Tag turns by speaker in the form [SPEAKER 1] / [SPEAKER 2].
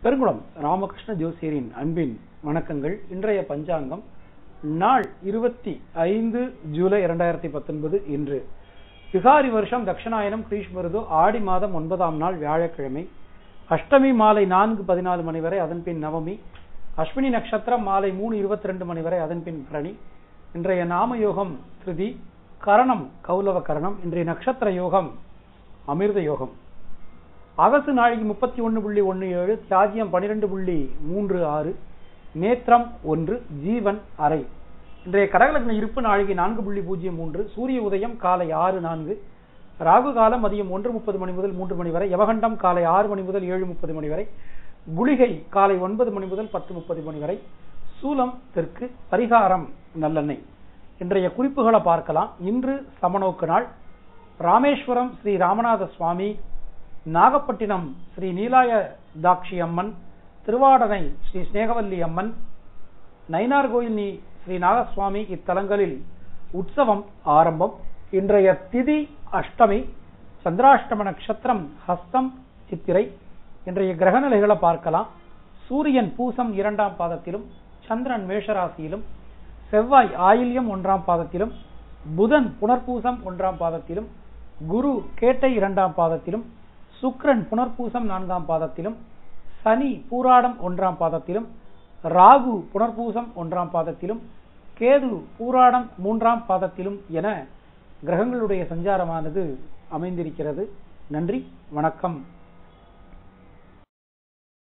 [SPEAKER 1] பெருங்குளம் ராமகிருஷ்ண ஜோசியரின் அன்பின் வணக்கங்கள் இன்றைய பஞ்சாங்கம் நாள் இருபத்தி ஐந்து ஜூலை இரண்டாயிரத்தி பத்தொன்பது இன்று விகாரி வருஷம் தட்சிணாயனம் கிரீஷ்மருது ஆடி மாதம் ஒன்பதாம் நாள் வியாழக்கிழமை அஷ்டமி மாலை நான்கு பதினாலு மணி வரை அதன் பின் நவமி அஸ்வினி நட்சத்திரம் மாலை மூணு இருபத்தி ரெண்டு மணி வரை அதன் பின் பிரணி இன்றைய நாம யோகம் திருதி கரணம் கௌலவ கரணம் இன்றைய நட்சத்திர யோகம் அமிர்த யோகம் அகசு நாழிகை முப்பத்தி ஒன்று புள்ளி ஒன்று ஏழு தியாஜியம் பனிரெண்டு புள்ளி மூன்று ஆறு நேத்திரம் ஒன்று ஜீவன் அறை இன்றைய கடகலக்ன இருப்பு நாழிகை நான்கு புள்ளி பூஜ்ஜியம் மூன்று சூரிய உதயம் காலை ஆறு நான்கு ராகு காலம் மதியம் ஒன்று முப்பது மணி முதல் மூன்று மணி வரை யவகண்டம் காலை ஆறு மணி முதல் ஏழு முப்பது மணி வரை குளிகை காலை ஒன்பது மணி முதல் பத்து முப்பது மணி வரை சூலம் தெற்கு பரிகாரம் நல்லெண்ணெய் இன்றைய குறிப்புகளை பார்க்கலாம் இன்று சமநோக்கு நாள் ராமேஸ்வரம் ஸ்ரீ ராமநாத சுவாமி நாகப்பட்டினம் ஸ்ரீ நீலாய தாட்சி அம்மன் திருவாடனை ஸ்ரீ ஸ்நேகவல்லி அம்மன் நயினார்கோயில் நீ ஸ்ரீ நாகசுவாமி இத்தலங்களில் உற்சவம் ஆரம்பம் இன்றைய திதி அஷ்டமி சந்திராஷ்டம நட்சத்திரம் ஹஸ்தம் சித்திரை இன்றைய கிரகநிலைகளை பார்க்கலாம் சூரியன் பூசம் இரண்டாம் பாதத்திலும் சந்திரன் மேஷராசியிலும் செவ்வாய் ஆயில்யம் ஒன்றாம் பாதத்திலும் புதன் புனர்பூசம் ஒன்றாம் பாதத்திலும் குரு கேட்டை இரண்டாம் பாதத்திலும் சுக்ரன் புனர்பூசம் நான்காம் பாதத்திலும் சனி பூராடம் ஒன்றாம் பாதத்திலும் ராகு புனர்பூசம் ஒன்றாம் பாதத்திலும் கேது பூராடம் மூன்றாம் பாதத்திலும் என கிரகங்களுடைய சஞ்சாரமானது அமைந்திருக்கிறது நன்றி வணக்கம்